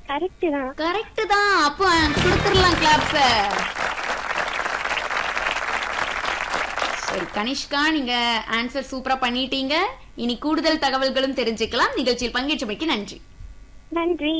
correct தான் correct தான் அப்போ கொடுத்துடலாம் கிளாப்ஸ சரி கனிஷ்கா நீங்க ஆன்சர் சூப்பரா பண்ணிட்டீங்க இனி கூடுதல் தகவல்களும் தெரிஞ்சுக்கலாம் நிகழ்ச்சியில் பங்கேற்றமைக்கு நன்றி நன்றி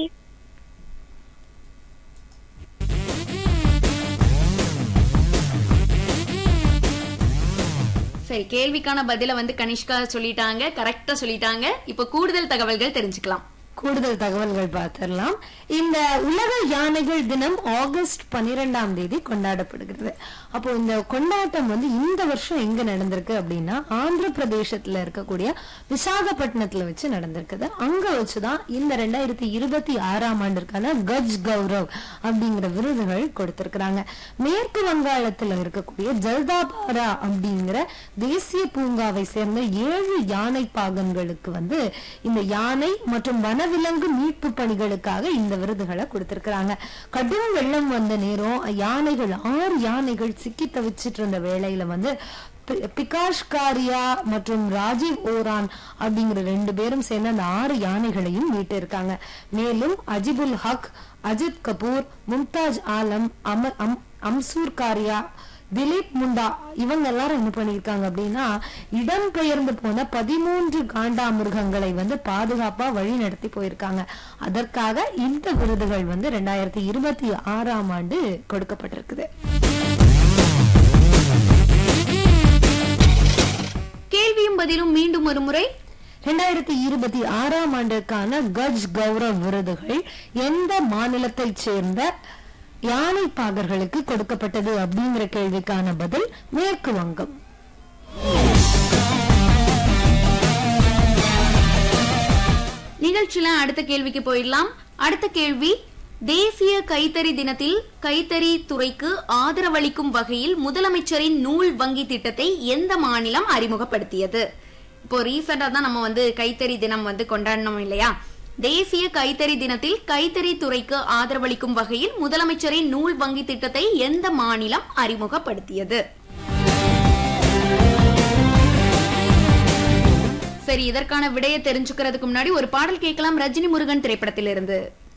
சரி கேள்விக்கான பதில வந்து கனிஷ்கா சொல்லிட்டாங்க கரெக்டா சொல்லிட்டாங்க இப்போ கூடுதல் தகவல்கள் தெரிஞ்சுக்கலாம் கூடுதல் தகவல்கள் பார்த்திடலாம் இந்த உலக யானைகள் தினம் ஆகஸ்ட் பன்னிரெண்டாம் தேதி கொண்டாடப்படுகிறது அப்போ இந்த கொண்டாட்டம் வந்து இந்த வருஷம் எங்க நடந்திருக்கு அப்படின்னா ஆந்திர பிரதேசத்துல இருக்கக்கூடிய விசாகப்பட்டினத்துல வச்சு நடந்திருக்குது அங்க வச்சுதான் இந்த ரெண்டாயிரத்தி இருபத்தி ஆறாம் ஆண்டிற்கான கஜ் கௌரவ் அப்படிங்கிற விருதுகள் கொடுத்திருக்கிறாங்க மேற்கு வங்காளத்துல இருக்கக்கூடிய ஜல்தாபாரா அப்படிங்கிற தேசிய பூங்காவை சேர்ந்த ஏழு யானை பாகன்களுக்கு வந்து இந்த யானை மற்றும் வனவிலங்கு மீட்பு பணிகளுக்காக இந்த விருதுகளை கொடுத்திருக்கிறாங்க கடும் வெள்ளம் வந்த நேரம் யானைகள் ஆறு யானைகள் சிக்கி தவிச்சிட்டு இருந்த வேளையில வந்து பி- பிகாஷ் காரியா மற்றும் ராஜீவ் ஓரான் அப்படிங்கிற ரெண்டு பேரும் சேர்ந்து அந்த ஆறு யானைகளையும் மீட்டிருக்காங்க மேலும் அஜிபுல் ஹக் அஜித் கபூர் மும்தாஜ் ஆலம் அமர் அம் அம்சூர் காரியா திலீப் முண்டா இவங்க எல்லாரும் என்ன பண்ணிருக்காங்க அப்படின்னா இடம்பெயர்ந்து போன பதிமூன்று காண்டாமிருகங்களை வந்து பாதுகாப்பா வழி நடத்தி போயிருக்காங்க அதற்காக இந்த விருதுகள் வந்து ரெண்டாயிரத்தி இருபத்தி ஆறாம் ஆண்டு கொடுக்கப்பட்டிருக்குது கேள்வியும் பதிலும் மீண்டும் ஒரு முறை ரெண்டாயிரத்தி இருபத்தி ஆறாம் ஆண்டிற்கான கஜ் கௌரவ் விருதுகள் எந்த மாநிலத்தைச் சேர்ந்த யானை பாகர்களுக்கு கொடுக்கப்பட்டது அப்படிங்கிற கேள்விக்கான பதில் மேற்கு வங்கம் நிகழ்ச்சியில அடுத்த கேள்விக்கு போயிடலாம் அடுத்த கேள்வி தேசிய கைத்தறி தினத்தில் கைத்தறி துறைக்கு ஆதரவளிக்கும் வகையில் முதலமைச்சரின் நூல் வங்கி திட்டத்தை எந்த மாநிலம் அறிமுகப்படுத்தியது இப்போ ரீசெண்டா தான் நம்ம வந்து கைத்தறி தினம் வந்து கொண்டாடினோம் இல்லையா தேசிய கைத்தறி தினத்தில் கைத்தறி துறைக்கு ஆதரவளிக்கும் வகையில் முதலமைச்சரின் நூல் வங்கி திட்டத்தை எந்த மாநிலம் அறிமுகப்படுத்தியது சரி இதற்கான விடையை தெரிஞ்சுக்கிறதுக்கு முன்னாடி ஒரு பாடல் கேட்கலாம் ரஜினி முருகன் திரைப்படத்திலிருந்து